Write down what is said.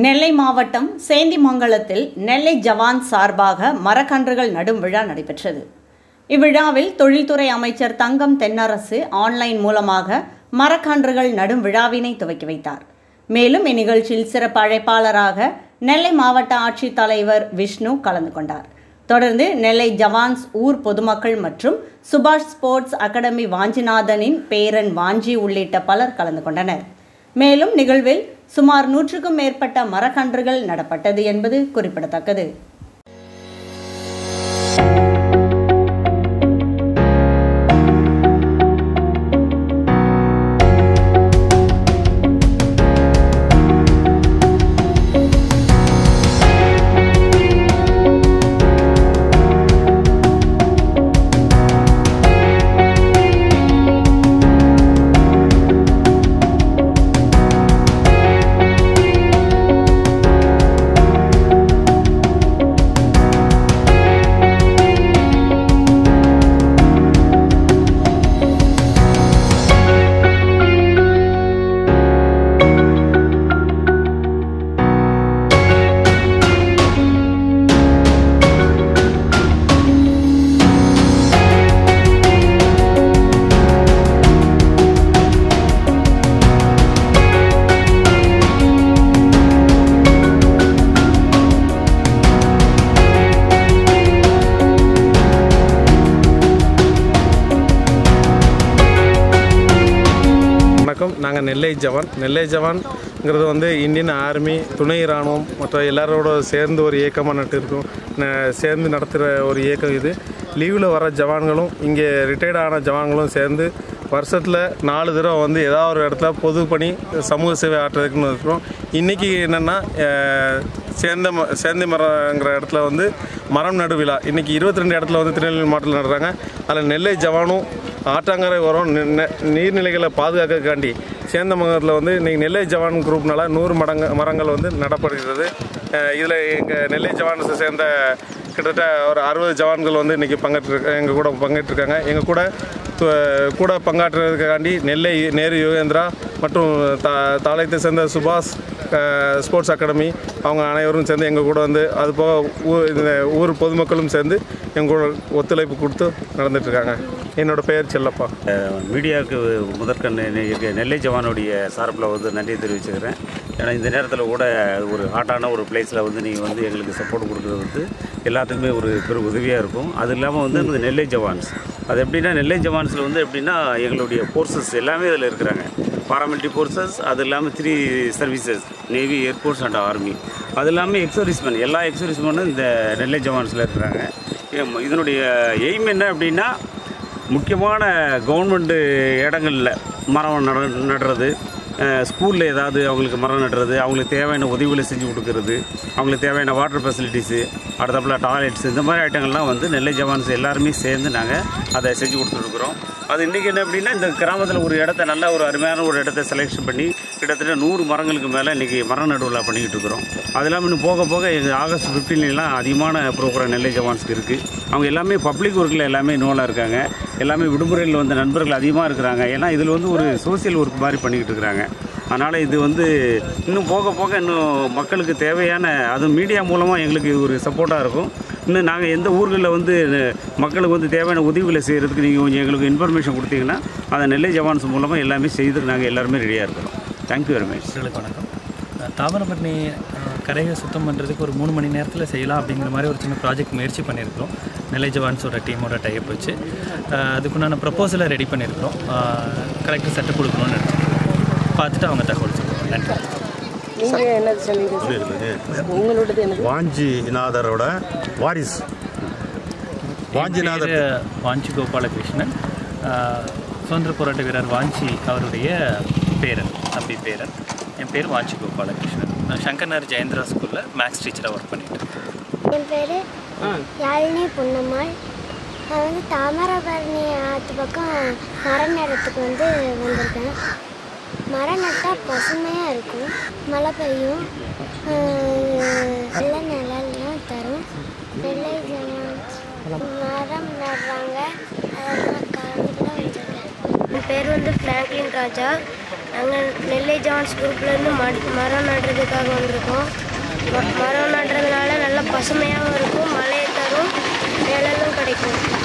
நெல்லை மாவட்டம் சேந்திமங்கலத்தில் நெல்லை ஜவான் சார்பாக மரக்கன்றுகள் நடும் விழா நடைபெற்றது இவ்விழாவில் தொழில்துறை அமைச்சர் தங்கம் தென்னரசு ஆன்லைன் மூலமாக மரக்கன்றுகள் நடும் விழாவினை துவக்கி வைத்தார் மேலும் இந்நிகழ்ச்சியில் சிறப்பு அழைப்பாளராக நெல்லை மாவட்ட ஆட்சித்தலைவர் விஷ்ணு கலந்து கொண்டார் தொடர்ந்து நெல்லை ஜவான்ஸ் ஊர் பொதுமக்கள் மற்றும் சுபாஷ் ஸ்போர்ட்ஸ் அகாடமி வாஞ்சிநாதனின் பேரன் வாஞ்சி உள்ளிட்ட பலர் கலந்து கொண்டனர் மேலும் நிகழ்வில் சுமார் நூற்றுக்கும் மேற்பட்ட மரக்கன்றுகள் நடப்பட்டது என்பது குறிப்பிடத்தக்கது வணக்கம் நாங்கள் நெல்லை ஜவான் நெல்லை ஜவான்ங்கிறது வந்து இந்தியன் ஆர்மி துணை இராணுவம் மற்ற எல்லாரோட சேர்ந்து ஒரு இயக்கமாக நட்டு இருக்கோம் ந- சேர்ந்து நடத்துகிற ஒரு இயக்கம் இது லீவில் வர ஜவான்களும் இங்கே ரிட்டையர்ட் ஆன ஜவான்களும் சேர்ந்து வருஷத்தில் நாலு தடவை வந்து ஏதாவது ஒரு இடத்துல பொது பணி சமூக சேவை ஆற்றுறதுக்குன்னு இருக்கிறோம் இன்றைக்கி என்னென்னா சேர்ந்த ம சேர்ந்த மரங்கிற இடத்துல வந்து மரம் நடு விழா இன்றைக்கி இருபத்தி ரெண்டு இடத்துல வந்து திருநெல்வேலி மாவட்டத்தில் நடுறாங்க அதில் நெல்லை ஜவானும் ஆற்றங்கரை உரம் நி- நெ- நீர்நிலைகளை பாதுகாக்கிறதுக்காண்டி சேந்தமங்கலத்தில் வந்து இன்றைக்கி நெல்லை ஜவான் குரூப்னால நூறு மடங்கு மரங்கள் வந்து நடப்படுகிறது இதில் எங்கள் நெல்லை ஜவானை சேர்ந்த கிட்டத்தட்ட ஒரு அறுபது ஜவான்கள் வந்து இன்றைக்கி பங்கேற்று எங்கள் கூட பங்கேற்றிருக்காங்க எங்கள் கூட து- கூட பங்காற்றுறதுக்காண்டி நெல்லை நேரு யோகேந்திரா மற்றும் தா தாளையத்தை சேர்ந்த சுபாஷ் அஹ், ஸ்போர்ட்ஸ் அகாடமி அவங்க அனைவரும் சேர்ந்து எங்கள் கூட வந்து அது போக ஊர் இந்த ஊர் பொதுமக்களும் சேர்ந்து எங்கள் கூட ஒத்துழைப்பு கொடுத்து நடந்துட்டுருக்காங்க என்னோட பெயர் செல்லப்பா மீடியாவுக்கு முதற்கண் நெ- நெல்லை ஜவானுடைய சார்பில் வந்து நன்றி தெரிவிச்சுக்கிறேன் ஏன்னா இந்த நேரத்தில் கூட ஒரு ஹாட்டான ஒரு பிளேஸில் வந்து நீங்கள் வந்து எங்களுக்கு சப்போர்ட் கொடுக்குறது வந்து எல்லாத்துக்குமே ஒரு பெரும் உதவியாக இருக்கும் அது இல்லாமல் வந்து இந்த நெல்லை ஜவான்ஸ் அது எப்படின்னா நெல்லை ஜவான்ஸில் வந்து எப்படின்னா எங்களுடைய ஃபோர்ஸஸ் எல்லாமே இதில் இருக்கிறாங்க பாராமிலிட்டரி ஃபோர்ஸஸ் அது இல்லாமல் three services navy air force and army அது இல்லாமல் எக்ஸர்விஸ்மென் எல்லா எக்ஸர்விஸ்மெனும் இந்த நெல்லை ஜவான்ஸில் இருக்கிறாங்க ஏம், இதனுடைய எய்ம் என்ன அப்படின்னா முக்கியமான கவர்மெண்ட்டு இடங்களில் மரம் நட நடுறது ஸ்கூலில் ஏதாவது அவங்களுக்கு மரம் நடுறது அவங்களுக்கு தேவையான உதவிகளை செஞ்சு கொடுக்கறது அவங்களுக்கு தேவையான வாட்டர் ஃபெசிலிட்டிஸு அடுத்தப்பில் டாய்லெட்ஸ் இந்த மாதிரி ஐட்டங்கள்லாம் வந்து நெல்லை ஜவான்ஸ் எல்லாருமே சேர்ந்து நாங்கள் அதை செஞ்சு கொடுத்துருக்குறோம் அது இன்றைக்கி என்ன அப்படின்னா இந்த கிராமத்தில் ஒரு இடத்த நல்ல ஒரு அருமையான ஒரு இடத்த செலெக்ஷன் பண்ணி கிட்டத்தட்ட நூறு மரங்களுக்கு மேலே இன்றைக்கி மர நடுவில் பண்ணிக்கிட்டு இருக்கிறோம் அது இல்லாமல் இன்னும் போக போக எங்கள் ஆகஸ்ட் 15 எல்லாம் அதிகமான ப்ரோக்ராம் நெல்லை ஜவான்ஸ்க்கு இருக்குது அவங்க எல்லாமே பப்ளிக் ஒர்க்கில் எல்லாமே இன்வால்வ் இருக்காங்க எல்லாமே விடுமுறையில் வந்து நண்பர்கள் அதிகமாக இருக்கிறாங்க ஏன்னா இதில் வந்து ஒரு சோஷியல் ஒர்க் மாதிரி பண்ணிக்கிட்டு இருக்கிறாங்க அதனால் இது வந்து இன்னும் போக போக இன்னும் மக்களுக்கு தேவையான அதுவும் மீடியா மூலமாக எங்களுக்கு இது ஒரு சப்போர்ட்டாக இருக்கும் இன்னும் நாங்கள் எந்த ஊர்களில் வந்து மக்களுக்கு வந்து தேவையான உதவிகளை செய்கிறதுக்கு நீங்கள் கொஞ்சம் எங்களுக்கு இன்ஃபர்மேஷன் கொடுத்தீங்கன்னா அதை நெல்லை ஜவான்ஸ் மூலமாக எல்லாமே செய்து நாங்கள் எல்லாருமே ரெடியாக இருக்கிறோம் தேங்க்யூ வெரி மச் நேயர்களுக்கு வணக்கம் அஹ் தாமிரபரணி அஹ், கரையை சுத்தம் பண்ணுறதுக்கு ஒரு மூணு மணி நேரத்தில் செய்யலாம் அப்படிங்கிற மாதிரி ஒரு சின்ன ப்ராஜெக்ட் முயற்சி பண்ணியிருக்கிறோம் நெல்லை ஜவான்ஸோட டீமோட டைப் வச்சு அஹ், அதுக்குண்டான ப்ரப்போசலை ரெடி பண்ணியிருக்கிறோம் கலெக்டர் சட்டை கொடுக்கணும்னு நினச்சிருக்கோம் பார்த்துட்டு அவங்க தகவல் சொல்லுவோம் நன்றி நீங்கள் என்னது சொன்னீங்க உங்களோடது என்னது வாஞ்சிநாதரோட வாரிஸ் வாஞ்சிநாதர் பேரு வாஞ்சி கோபாலகிருஷ்ணன் அஹ், சுதந்திர போராட்ட வீரர் வாஞ்சி அவருடைய பேரன் தம்பி பேரன் என் பேர் வாஞ்சி கோபாலகிருஷ்ணன் நான் சங்கர்நகர் ஜெயந்திரா ஸ்கூலில் மேக்ஸ் டீச்சராக ஒர்க் பண்ணிட்டு இருக்கேன் என் பேர் யாழினி பொன்னம்மாள் நான் வந்து தாமிரபரணி ஆற்று பக்கம் மரம் நடுறதுக்கு வந்து வந்திருக்கேன் மரம் நட்டால் பசுமையாக இருக்கும் மழை பெய்யும் ஆஹ் நல்ல நிழல்லாம் தரும் நெல்லை ஜனம் மரம் நடுறாங்க அதெல்லாம் கலந்துக்கிட்ட வந்திருக்கேன் என் பேர் வந்து ஃப்ராங்க்லின் ராஜா நாங்கள் நெல்லை ஜான்ஸ் குரூப்லேருந்து ம மரம் நடுறதுக்காக வந்திருக்கோம் ம- மரம் நடுறதுனால நல்லா பசுமையாகவும் இருக்கும் மழையை தரும் நிழலும் கிடைக்கும்